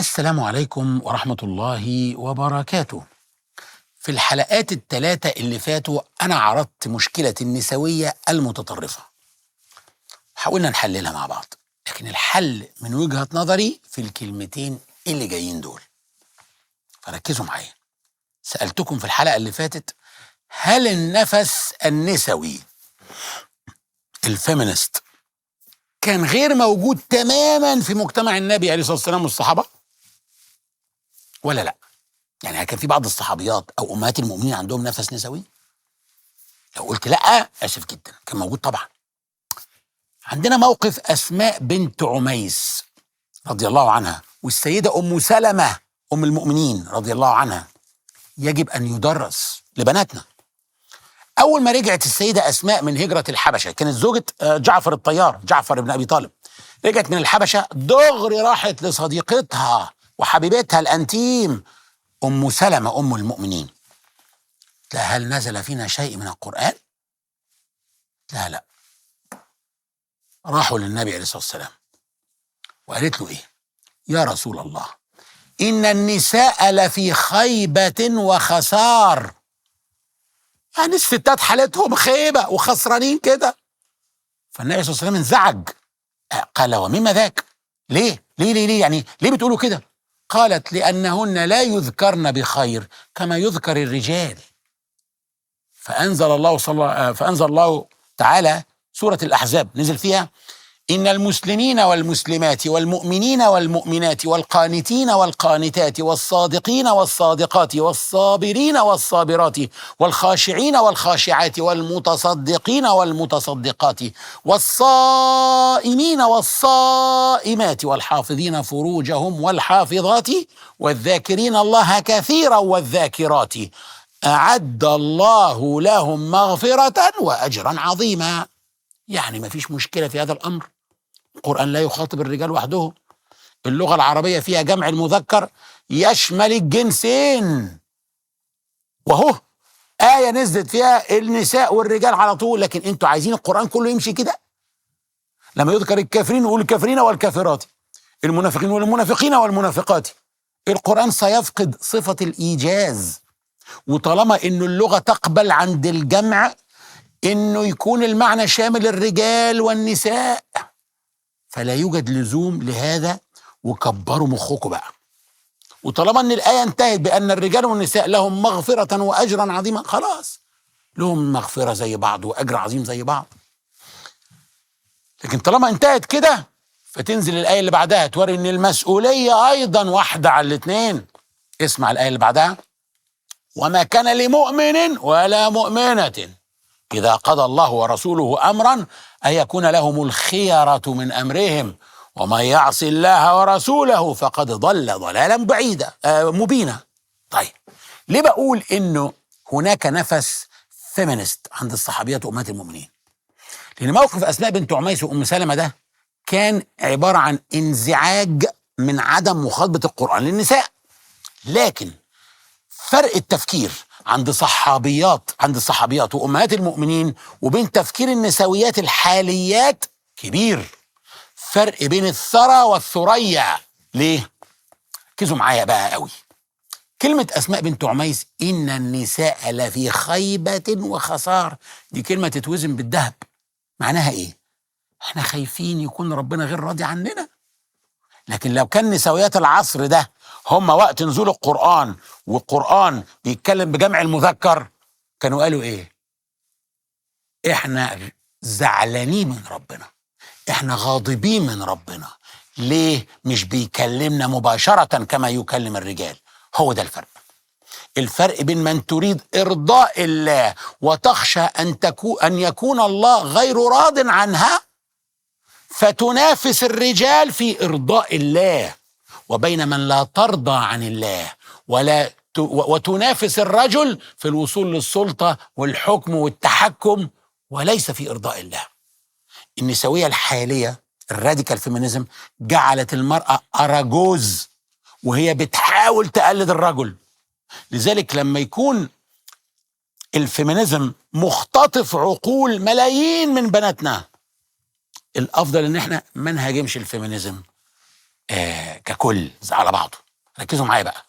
السلام عليكم ورحمة الله وبركاته. في الحلقات الثلاثة اللي فاتوا أنا عرضت مشكلة النسوية المتطرفة. حاولنا نحللها مع بعض، لكن الحل من وجهة نظري في الكلمتين اللي جايين دول. فركزوا معايا. سألتكم في الحلقة اللي فاتت هل النفس النسوي الفيمينست كان غير موجود تماما في مجتمع النبي عليه الصلاه والسلام والصحابه؟ ولا لا؟ يعني كان في بعض الصحابيات او امهات المؤمنين عندهم نفس نسوي؟ لو قلت لا اسف جدا كان موجود طبعا. عندنا موقف اسماء بنت عميس رضي الله عنها والسيده ام سلمه ام المؤمنين رضي الله عنها يجب ان يدرس لبناتنا. اول ما رجعت السيده اسماء من هجره الحبشه كانت زوجة آه، جعفر الطيار جعفر بن ابي طالب رجعت من الحبشه دغري راحت لصديقتها وحبيبتها الانتيم ام سلمه ام المؤمنين لا هل نزل فينا شيء من القران لا لا راحوا للنبي عليه الصلاه والسلام وقالت له ايه يا رسول الله ان النساء لفي خيبه وخسار يعني الستات حالتهم خيبة وخسرانين كده فالنبي صلى الله عليه وسلم انزعج آه، قال ومما ذاك ليه ليه ليه ليه يعني ليه بتقولوا كده قالت لأنهن لا يذكرن بخير كما يذكر الرجال فأنزل الله صلى آه، فأنزل الله تعالى سورة الأحزاب نزل فيها إن المسلمين والمسلمات والمؤمنين والمؤمنات والقانتين والقانتات والصادقين والصادقات والصابرين والصابرات والخاشعين والخاشعات والمتصدقين والمتصدقات والصائمين والصائمات والحافظين فروجهم والحافظات والذاكرين الله كثيرا والذاكرات أعد الله لهم مغفرة وأجرا عظيما يعني ما فيش مشكلة في هذا الأمر القرآن لا يخاطب الرجال وحدهم اللغة العربية فيها جمع المذكر يشمل الجنسين وهو آية نزلت فيها النساء والرجال على طول لكن انتوا عايزين القرآن كله يمشي كده لما يذكر الكافرين يقول الكافرين والكافرات المنافقين والمنافقين والمنافقات القرآن سيفقد صفة الإيجاز وطالما انه اللغة تقبل عند الجمع انه يكون المعنى شامل الرجال والنساء فلا يوجد لزوم لهذا وكبروا مخكم بقى وطالما ان الايه انتهت بان الرجال والنساء لهم مغفره واجرا عظيما خلاص لهم مغفره زي بعض واجر عظيم زي بعض لكن طالما انتهت كده فتنزل الايه اللي بعدها توري ان المسؤوليه ايضا واحده على الاثنين اسمع الايه اللي بعدها وما كان لمؤمن ولا مؤمنه إذا قضى الله ورسوله أمرا أن يكون لهم الخيرة من أمرهم ومن يعص الله ورسوله فقد ضل ضلالا بعيدا آه مبينا طيب ليه بقول إنه هناك نفس فيمينست عند الصحابيات وأمهات المؤمنين لأن موقف أسماء بنت عميس وأم سلمة ده كان عبارة عن انزعاج من عدم مخاطبة القرآن للنساء لكن فرق التفكير عند صحابيات عند الصحابيات وامهات المؤمنين وبين تفكير النسويات الحاليات كبير فرق بين الثرى والثريا ليه ركزوا معايا بقى قوي كلمة أسماء بنت عميس إن النساء لفي خيبة وخسار دي كلمة تتوزن بالذهب معناها إيه؟ إحنا خايفين يكون ربنا غير راضي عننا لكن لو كان نسويات العصر ده هم وقت نزول القرآن والقرآن بيتكلم بجمع المذكر كانوا قالوا ايه احنا زعلانين من ربنا احنا غاضبين من ربنا ليه مش بيكلمنا مباشرة كما يكلم الرجال هو ده الفرق الفرق بين من تريد ارضاء الله وتخشى ان تكون ان يكون الله غير راض عنها فتنافس الرجال في ارضاء الله وبين من لا ترضى عن الله ولا ت- و- وتنافس الرجل في الوصول للسلطه والحكم والتحكم وليس في ارضاء الله. النسويه الحاليه الراديكال فيمينيزم جعلت المراه اراجوز وهي بتحاول تقلد الرجل. لذلك لما يكون الفيمينيزم مختطف عقول ملايين من بناتنا الافضل ان احنا ما نهاجمش الفيمينيزم آه ككل على بعضه ركزوا معايا بقى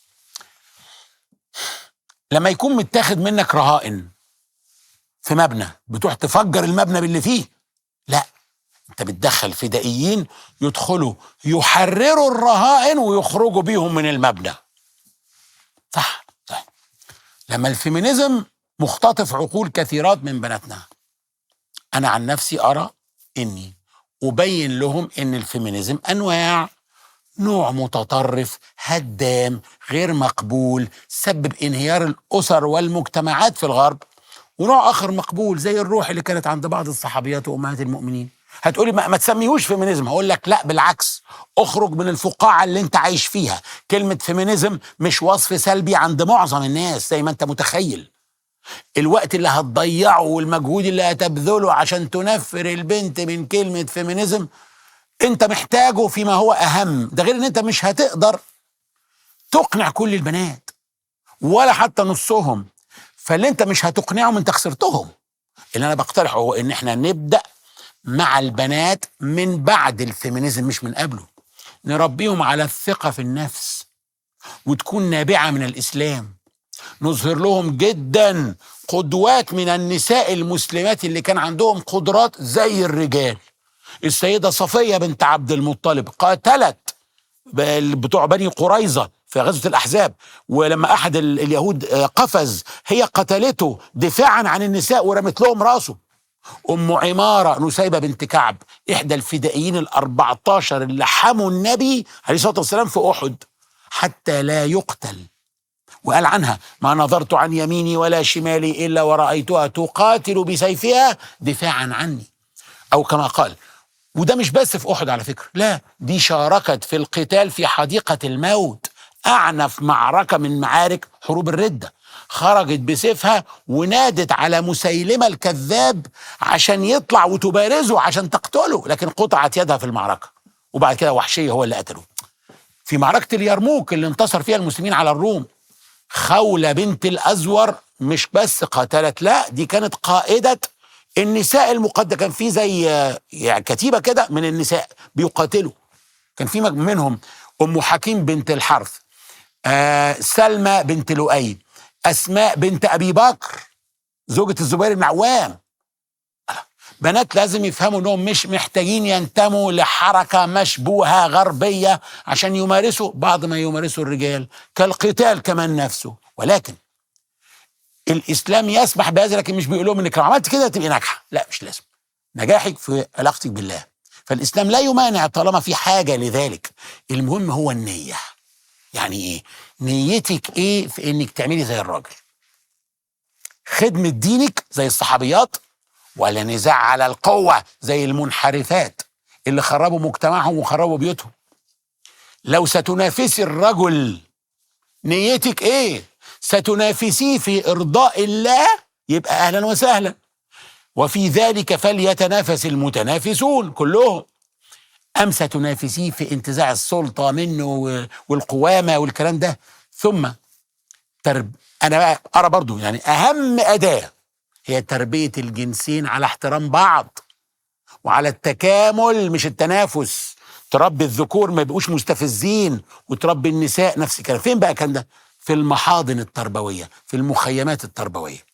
لما يكون متاخد منك رهائن في مبنى بتروح تفجر المبنى باللي فيه لا انت بتدخل فدائيين يدخلوا يحرروا الرهائن ويخرجوا بيهم من المبنى صح صح لما الفيمينيزم مختطف عقول كثيرات من بناتنا انا عن نفسي ارى اني ابين لهم ان الفيمينيزم انواع نوع متطرف هدام غير مقبول سبب انهيار الاسر والمجتمعات في الغرب ونوع اخر مقبول زي الروح اللي كانت عند بعض الصحابيات وامهات المؤمنين هتقولي ما, ما تسميهوش فيمينيزم هقول لك لا بالعكس اخرج من الفقاعه اللي انت عايش فيها كلمه فيمينيزم مش وصف سلبي عند معظم الناس زي ما انت متخيل الوقت اللي هتضيعه والمجهود اللي هتبذله عشان تنفر البنت من كلمه فيمينيزم انت محتاجه فيما هو اهم ده غير ان انت مش هتقدر تقنع كل البنات ولا حتى نصهم فاللي انت مش هتقنعهم انت خسرتهم اللي انا بقترحه هو ان احنا نبدا مع البنات من بعد الفيمينيزم مش من قبله نربيهم على الثقه في النفس وتكون نابعه من الاسلام نظهر لهم جدا قدوات من النساء المسلمات اللي كان عندهم قدرات زي الرجال السيدة صفية بنت عبد المطلب قاتلت بتوع بني قريظة في غزوة الأحزاب ولما أحد اليهود قفز هي قتلته دفاعا عن النساء ورمت لهم راسه أم عمارة نسيبة بنت كعب إحدى الفدائيين الأربعة عشر اللي حموا النبي عليه الصلاة والسلام في أحد حتى لا يقتل وقال عنها ما نظرت عن يميني ولا شمالي إلا ورأيتها تقاتل بسيفها دفاعا عني أو كما قال وده مش بس في أحد على فكرة لا دي شاركت في القتال في حديقة الموت أعنف معركة من معارك حروب الردة خرجت بسيفها ونادت على مسيلمة الكذاب عشان يطلع وتبارزه عشان تقتله لكن قطعت يدها في المعركة وبعد كده وحشية هو اللي قتله في معركة اليرموك اللي انتصر فيها المسلمين على الروم خولة بنت الأزور مش بس قاتلت لا دي كانت قائدة النساء المقدة كان في زي يعني كتيبة كده من النساء بيقاتلوا كان في منهم أم حكيم بنت الحرث آه سلمى بنت لؤي أسماء بنت أبي بكر زوجة الزبير بن عوام بنات لازم يفهموا انهم مش محتاجين ينتموا لحركه مشبوهه غربيه عشان يمارسوا بعض ما يمارسه الرجال كالقتال كمان نفسه ولكن الاسلام يسمح بهذا لكن مش بيقول لهم انك لو عملت كده تبقي ناجحه لا مش لازم نجاحك في علاقتك بالله فالاسلام لا يمانع طالما في حاجه لذلك المهم هو النيه يعني ايه نيتك ايه في انك تعملي زي الراجل خدمه دينك زي الصحابيات ولا نزاع على القوه زي المنحرفات اللي خربوا مجتمعهم وخربوا بيوتهم لو ستنافسي الرجل نيتك ايه ستنافسيه في ارضاء الله يبقى اهلا وسهلا وفي ذلك فليتنافس المتنافسون كلهم ام ستنافسيه في انتزاع السلطه منه والقوامه والكلام ده ثم ترب انا بقى ارى برضو يعني اهم اداه هي تربيه الجنسين على احترام بعض وعلى التكامل مش التنافس تربي الذكور ما يبقوش مستفزين وتربي النساء نفس الكلام فين بقى كان ده في المحاضن التربويه في المخيمات التربويه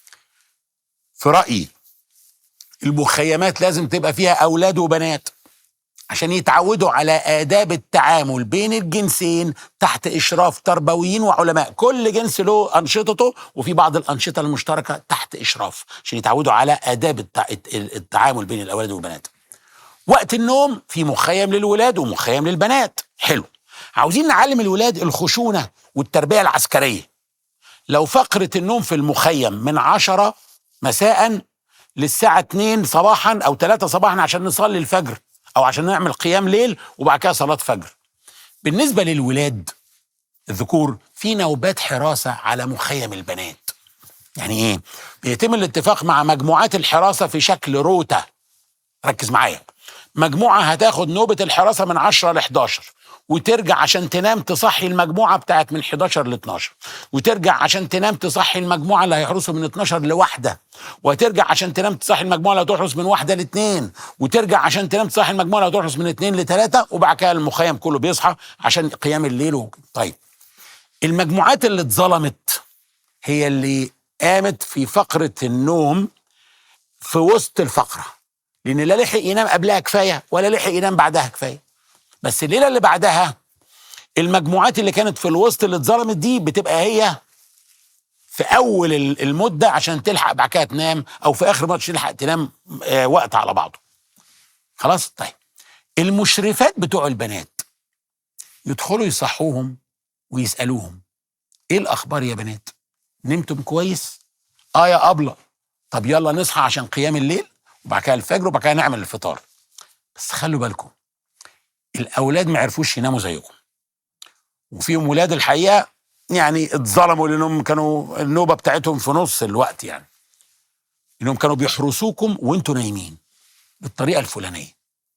في رايي المخيمات لازم تبقى فيها اولاد وبنات عشان يتعودوا على آداب التعامل بين الجنسين تحت إشراف تربويين وعلماء كل جنس له أنشطته وفي بعض الأنشطة المشتركة تحت إشراف عشان يتعودوا على آداب التعامل بين الأولاد والبنات وقت النوم في مخيم للولاد ومخيم للبنات حلو عاوزين نعلم الولاد الخشونة والتربية العسكرية لو فقرة النوم في المخيم من عشرة مساء للساعة 2 صباحا أو 3 صباحا عشان نصلي الفجر او عشان نعمل قيام ليل وبعد كده صلاه فجر بالنسبه للولاد الذكور في نوبات حراسه على مخيم البنات يعني ايه بيتم الاتفاق مع مجموعات الحراسه في شكل روتا ركز معايا مجموعه هتاخد نوبه الحراسه من 10 ل 11 وترجع عشان تنام تصحي المجموعه بتاعت من 11 ل 12 وترجع عشان تنام تصحي المجموعه اللي هيحرسوا من 12 لواحده وترجع عشان تنام تصحي المجموعه اللي هتحرس من واحده لاثنين وترجع عشان تنام تصحي المجموعه اللي هتحرس من اثنين لثلاثه وبعد كده المخيم كله بيصحى عشان قيام الليل وكده. طيب المجموعات اللي اتظلمت هي اللي قامت في فقره النوم في وسط الفقره لان لا لحق ينام قبلها كفايه ولا لحق ينام بعدها كفايه بس الليله اللي بعدها المجموعات اللي كانت في الوسط اللي اتظلمت دي بتبقى هي في اول ال- المده عشان تلحق بعد كده تنام او في اخر ماتش تلحق تنام آه، وقت على بعضه خلاص طيب المشرفات بتوع البنات يدخلوا يصحوهم ويسالوهم ايه الاخبار يا بنات نمتم كويس اه يا ابله طب يلا نصحى عشان قيام الليل وبعد كده الفجر وبعد كده نعمل الفطار بس خلوا بالكم الاولاد ما عرفوش يناموا زيكم وفيهم ولاد الحقيقه يعني اتظلموا لانهم كانوا النوبه بتاعتهم في نص الوقت يعني انهم كانوا بيحرسوكم وانتوا نايمين بالطريقه الفلانيه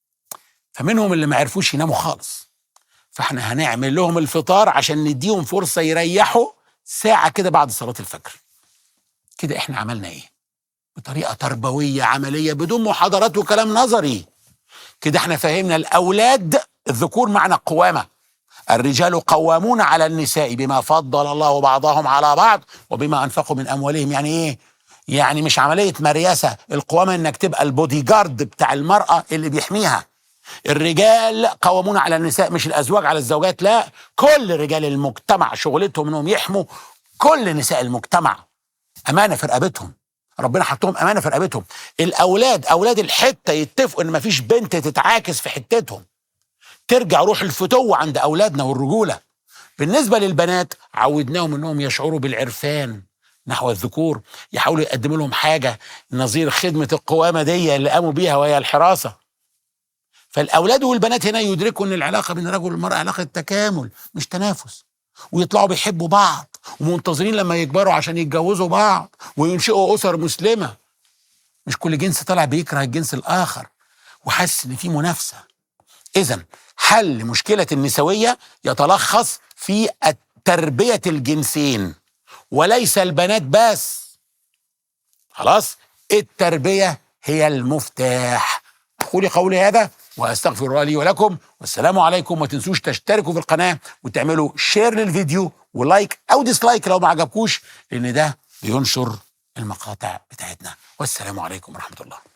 فمنهم اللي ما عرفوش يناموا خالص فاحنا هنعمل لهم الفطار عشان نديهم فرصه يريحوا ساعه كده بعد صلاه الفجر كده احنا عملنا ايه بطريقه تربويه عمليه بدون محاضرات وكلام نظري كده احنا فهمنا الاولاد الذكور معنى قوامه الرجال قوامون على النساء بما فضل الله بعضهم على بعض وبما انفقوا من اموالهم يعني ايه يعني مش عمليه مريسه القوامه انك تبقى البودي جارد بتاع المراه اللي بيحميها الرجال قوامون على النساء مش الازواج على الزوجات لا كل رجال المجتمع شغلتهم انهم يحموا كل نساء المجتمع امانه في رقبتهم ربنا حطهم امانه في رقبتهم الاولاد اولاد الحته يتفقوا ان مفيش بنت تتعاكس في حتتهم ترجع روح الفتوة عند أولادنا والرجولة بالنسبة للبنات عودناهم أنهم يشعروا بالعرفان نحو الذكور يحاولوا يقدموا لهم حاجة نظير خدمة القوامة دي اللي قاموا بيها وهي الحراسة فالأولاد والبنات هنا يدركوا أن العلاقة بين الرجل والمرأة علاقة تكامل مش تنافس ويطلعوا بيحبوا بعض ومنتظرين لما يكبروا عشان يتجوزوا بعض وينشئوا أسر مسلمة مش كل جنس طالع بيكره الجنس الآخر وحاسس إن في منافسة إذا حل مشكلة النسوية يتلخص في تربية الجنسين وليس البنات بس خلاص التربية هي المفتاح أقول قولي هذا وأستغفر الله لي ولكم والسلام عليكم وما تنسوش تشتركوا في القناة وتعملوا شير للفيديو ولايك أو ديسلايك لو ما عجبكوش لأن ده بينشر المقاطع بتاعتنا والسلام عليكم ورحمة الله